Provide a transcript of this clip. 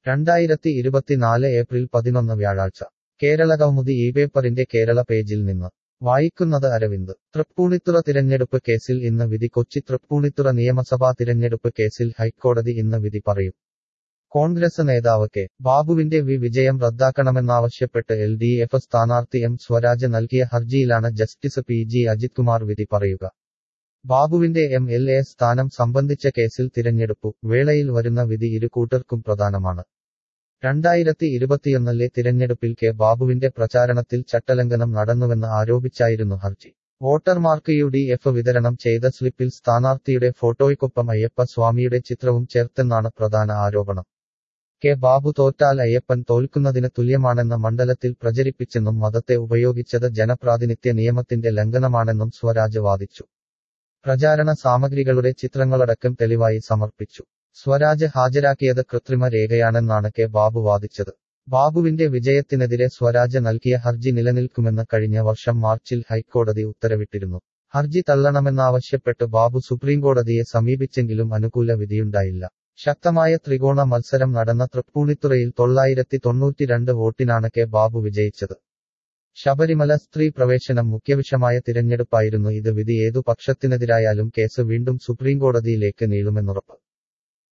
രണ്ടായിരത്തി ഇരുപത്തിനാല് ഏപ്രിൽ പതിനൊന്ന് വ്യാഴാഴ്ച കേരള കൗമുദി ഈ പേപ്പറിന്റെ കേരള പേജിൽ നിന്ന് വായിക്കുന്നത് അരവിന്ദ് തൃപ്പൂണിത്തുറ തിരഞ്ഞെടുപ്പ് കേസിൽ ഇന്ന് വിധി കൊച്ചി തൃപ്പൂണിത്തുറ നിയമസഭാ തിരഞ്ഞെടുപ്പ് കേസിൽ ഹൈക്കോടതി ഇന്ന് വിധി പറയും കോൺഗ്രസ് നേതാവ് കെ ബാബുവിന്റെ വി വിജയം റദ്ദാക്കണമെന്നാവശ്യപ്പെട്ട് എൽ ഡി എഫ് സ്ഥാനാർത്ഥി എം സ്വരാജ് നൽകിയ ഹർജിയിലാണ് justice P G Ajith Kumar വിധി പറയുക ബാബുവിന്റെ എം എൽ എ സ്ഥാനം സംബന്ധിച്ച കേസിൽ തിരഞ്ഞെടുപ്പു വേളയിൽ വരുന്ന വിധി ഇരു കൂട്ടർക്കും പ്രധാനമാണ് രണ്ടായിരത്തി ഇരുപത്തിയൊന്നിലെ തിരഞ്ഞെടുപ്പിൽ കെ ബാബുവിന്റെ പ്രചാരണത്തിൽ ചട്ടലംഘനം നടന്നുവെന്ന് ആരോപിച്ചായിരുന്നു ഹർജി വോട്ടർമാർക്ക് യു ഡി എഫ് വിതരണം ചെയ്ത സ്ലിപ്പിൽ സ്ഥാനാർത്ഥിയുടെ ഫോട്ടോയ്ക്കൊപ്പം അയ്യപ്പ സ്വാമിയുടെ ചിത്രവും ചേർത്തെന്നാണ് പ്രധാന ആരോപണം കെ ബാബു തോറ്റാൽ അയ്യപ്പൻ തോൽക്കുന്നതിന് തുല്യമാണെന്ന മണ്ഡലത്തിൽ പ്രചരിപ്പിച്ചെന്നും മതത്തെ ഉപയോഗിച്ചത് ജനപ്രാതിനിധ്യ നിയമത്തിന്റെ ലംഘനമാണെന്നും സ്വരാജ് വാദിച്ചു പ്രചാരണ സാമഗ്രികളുടെ ചിത്രങ്ങളടക്കം തെളിവായി സമർപ്പിച്ചു സ്വരാജ് ഹാജരാക്കിയത് കൃത്രിമ രേഖയാണെന്നാണ് കെ ബാബു വാദിച്ചത് ബാബുവിന്റെ വിജയത്തിനെതിരെ സ്വരാജ് നൽകിയ ഹർജി നിലനിൽക്കുമെന്ന് കഴിഞ്ഞ വർഷം മാർച്ചിൽ ഹൈക്കോടതി ഉത്തരവിട്ടിരുന്നു ഹർജി തള്ളണമെന്നാവശ്യപ്പെട്ട് ബാബു സുപ്രീംകോടതിയെ സമീപിച്ചെങ്കിലും അനുകൂല വിധിയുണ്ടായില്ല ശക്തമായ ത്രികോണ മത്സരം നടന്ന തൃപ്പൂണിത്തുറയിൽ തൊള്ളായിരത്തി തൊണ്ണൂറ്റിരണ്ട് വോട്ടിനാണ് കെ ബാബു വിജയിച്ചത് ശബരിമല സ്ത്രീ പ്രവേശനം മുഖ്യവിഷമായ തിരഞ്ഞെടുപ്പായിരുന്നു ഇത് വിധി ഏതു പക്ഷത്തിനെതിരായാലും കേസ് വീണ്ടും സുപ്രീംകോടതിയിലേക്ക് നീളുമെന്നുറപ്പ്